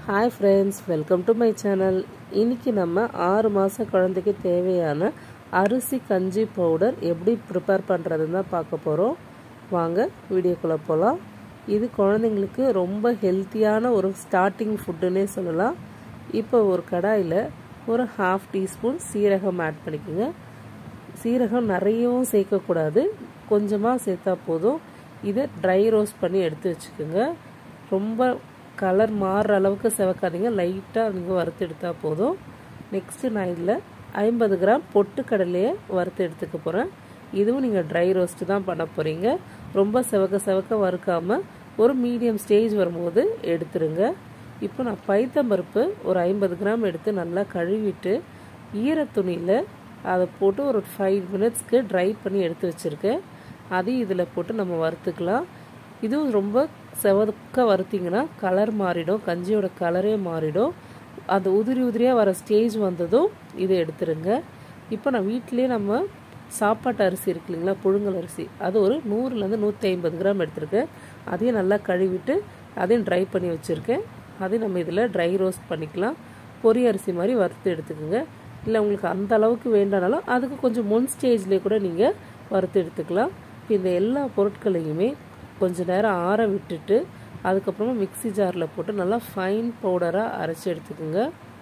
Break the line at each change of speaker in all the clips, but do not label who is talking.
hi friends welcome to my channel இன்றைக்கி நம்ம ஆறு மாத குழந்தைக்கு தேவையான அரிசி கஞ்சி பவுடர் எப்படி ப்ரிப்பேர் பண்ணுறதுன்னு தான் பார்க்க போகிறோம் வாங்க வீடியோக்குள்ளே போகலாம் இது குழந்தைங்களுக்கு ரொம்ப ஹெல்த்தியான ஒரு ஸ்டார்டிங் ஃபுட்டுன்னே சொல்லலாம் இப்போ ஒரு கடாயில் ஒரு ஹாஃப் டீஸ்பூன் சீரகம் ஆட் பண்ணிக்கோங்க சீரகம் நிறையவும் சேர்க்கக்கூடாது கொஞ்சமாக சேர்த்தா போதும் இதை ட்ரை ரோஸ்ட் பண்ணி எடுத்து வச்சுக்கோங்க ரொம்ப கலர் மாறுற அளவுக்கு செவக்காதீங்க லைட்டாக நீங்கள் வறுத்து எடுத்தால் போதும் நெக்ஸ்ட்டு நான் இதில் ஐம்பது கிராம் பொட்டுக்கடலையை வறுத்து எடுத்துக்க போகிறேன் இதுவும் நீங்கள் ட்ரை ரோஸ்ட்டு தான் பண்ண போகிறீங்க ரொம்ப செவக்க செவக்க வறுக்காமல் ஒரு மீடியம் ஸ்டேஜ் வரும்போது எடுத்துருங்க இப்போ நான் பைத்தம்பருப்பு ஒரு ஐம்பது கிராம் எடுத்து நல்லா கழுவிட்டு ஈர துணியில் அதை போட்டு ஒரு ஃபைவ் மினிட்ஸ்க்கு ட்ரை பண்ணி எடுத்து வச்சுருக்கேன் அதையும் இதில் போட்டு நம்ம வறுத்துக்கலாம் இதுவும் ரொம்ப செவக்க வறுத்திங்கன்னா கலர் மாறிடும் கஞ்சியோட கலரே மாறிடும் அந்த உதிரி உதிரியாக வர ஸ்டேஜ் வந்ததும் இதை எடுத்துருங்க இப்போ நான் வீட்டிலே நம்ம சாப்பாட்டு அரிசி இருக்கு இல்லைங்களா புழுங்கல் அரிசி அது ஒரு நூறுலேருந்து நூற்றி ஐம்பது கிராம் எடுத்திருக்கேன் அதையும் நல்லா கழுவிட்டு அதையும் ட்ரை பண்ணி வச்சுருக்கேன் அதையும் நம்ம இதில் ட்ரை ரோஸ்ட் பண்ணிக்கலாம் பொரி அரிசி மாதிரி வறுத்து எடுத்துக்கோங்க இல்லை உங்களுக்கு அந்த அளவுக்கு வேண்டானாலும் அதுக்கு கொஞ்சம் முன் ஸ்டேஜ்லேயே கூட நீங்கள் வறுத்து எடுத்துக்கலாம் இப்போ இந்த எல்லா பொருட்களையுமே கொஞ்ச நேரம் ஆற விட்டுட்டு அதுக்கப்புறமா மிக்சி ஜாரில் போட்டு நல்லா ஃபைன் பவுடராக அரைச்சி எடுத்துக்கோங்க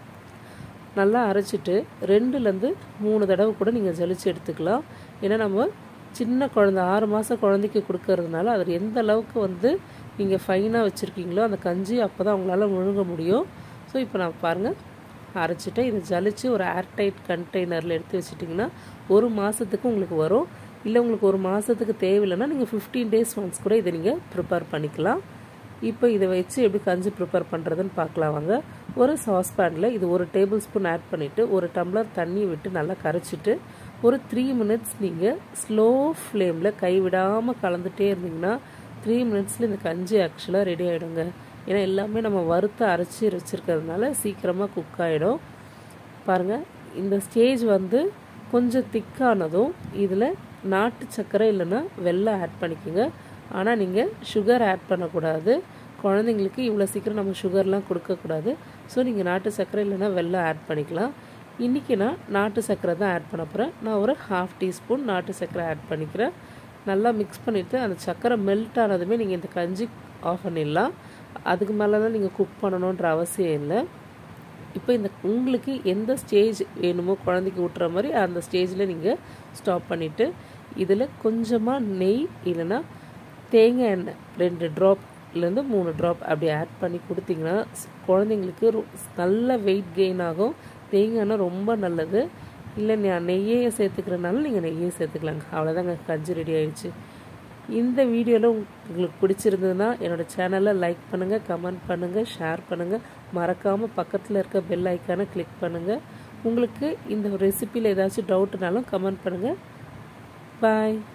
நல்லா அரைச்சிட்டு ரெண்டுலேருந்து மூணு தடவை கூட நீங்கள் ஜலிச்சு எடுத்துக்கலாம் ஏன்னா நம்ம சின்ன குழந்த ஆறு மாதம் குழந்தைக்கு கொடுக்கறதுனால அது எந்த அளவுக்கு வந்து நீங்கள் ஃபைனாக வச்சுருக்கீங்களோ அந்த கஞ்சி அப்போ தான் உங்களால் முழுங்க முடியும் ஸோ இப்போ நான் பாருங்கள் அரைச்சிட்டு இதை ஜலிச்சு ஒரு ஏர்டைட் கண்டெய்னரில் எடுத்து வச்சுட்டிங்கன்னா ஒரு மாதத்துக்கு உங்களுக்கு வரும் இல்லை உங்களுக்கு ஒரு மாதத்துக்கு தேவையில்லைன்னா நீங்கள் ஃபிஃப்டீன் டேஸ் ஒன்ஸ் கூட இதை நீங்கள் ப்ரிப்பேர் பண்ணிக்கலாம் இப்போ இதை வச்சு எப்படி கஞ்சி ப்ரிப்பேர் பண்ணுறதுன்னு பார்க்கலாம் வாங்க ஒரு சாஸ்பேனில் இது ஒரு டேபிள் ஸ்பூன் ஆட் பண்ணிவிட்டு ஒரு டம்ளர் தண்ணி விட்டு நல்லா கரைச்சிட்டு ஒரு த்ரீ மினிட்ஸ் நீங்கள் ஸ்லோ ஃப்ளேமில் கைவிடாமல் கலந்துகிட்டே இருந்தீங்கன்னா த்ரீ மினிட்ஸில் இந்த கஞ்சி ஆக்சுவலாக ரெடி ஆகிடுங்க ஏன்னா எல்லாமே நம்ம வறுத்து அரைச்சி வச்சுருக்கிறதுனால சீக்கிரமாக குக் ஆகிடும் பாருங்கள் இந்த ஸ்டேஜ் வந்து கொஞ்சம் திக்கானதும் இதில் நாட்டு சர்க்கரை இல்லைன்னா வெள்ளம் ஆட் பண்ணிக்கோங்க ஆனால் நீங்கள் சுகர் ஆட் பண்ணக்கூடாது குழந்தைங்களுக்கு இவ்வளோ சீக்கிரம் நம்ம சுகர்லாம் கொடுக்கக்கூடாது ஸோ நீங்கள் நாட்டு சர்க்கரை இல்லைன்னா வெள்ளம் ஆட் பண்ணிக்கலாம் இன்றைக்கி நான் நாட்டு சர்க்கரை தான் ஆட் பண்ண போகிறேன் நான் ஒரு ஹாஃப் டீஸ்பூன் நாட்டு சர்க்கரை ஆட் பண்ணிக்கிறேன் நல்லா மிக்ஸ் பண்ணிவிட்டு அந்த சர்க்கரை மெல்ட் ஆனதுமே நீங்கள் இந்த கஞ்சி ஆஃப் பண்ணிடலாம் அதுக்கு மேலே தான் நீங்கள் குக் பண்ணணுன்ற அவசியம் இல்லை இப்போ இந்த உங்களுக்கு எந்த ஸ்டேஜ் வேணுமோ குழந்தைக்கு ஊட்டுற மாதிரி அந்த ஸ்டேஜில் நீங்கள் ஸ்டாப் பண்ணிவிட்டு இதில் கொஞ்சமாக நெய் இல்லைன்னா தேங்காய் எண்ணெய் ரெண்டு ட்ராப்லேருந்து மூணு ட்ராப் அப்படி ஆட் பண்ணி கொடுத்தீங்கன்னா குழந்தைங்களுக்கு நல்ல வெயிட் கெயின் ஆகும் தேங்காய் எண்ணெய் ரொம்ப நல்லது இல்லை நான் நெய்யே சேர்த்துக்கிறனால நீங்கள் நெய்யே சேர்த்துக்கலாங்க அவ்வளோதாங்க கஞ்சி ரெடி ஆயிடுச்சு இந்த வீடியோவில் உங்களுக்கு பிடிச்சிருந்ததுன்னா என்னோடய சேனலை லைக் பண்ணுங்கள் கமெண்ட் பண்ணுங்கள் ஷேர் பண்ணுங்கள் மறக்காமல் பக்கத்தில் இருக்க பெல் ஐக்கானை கிளிக் பண்ணுங்கள் உங்களுக்கு இந்த ரெசிப்பியில் ஏதாச்சும் டவுட்னாலும் கமெண்ட் பண்ணுங்கள் பாய்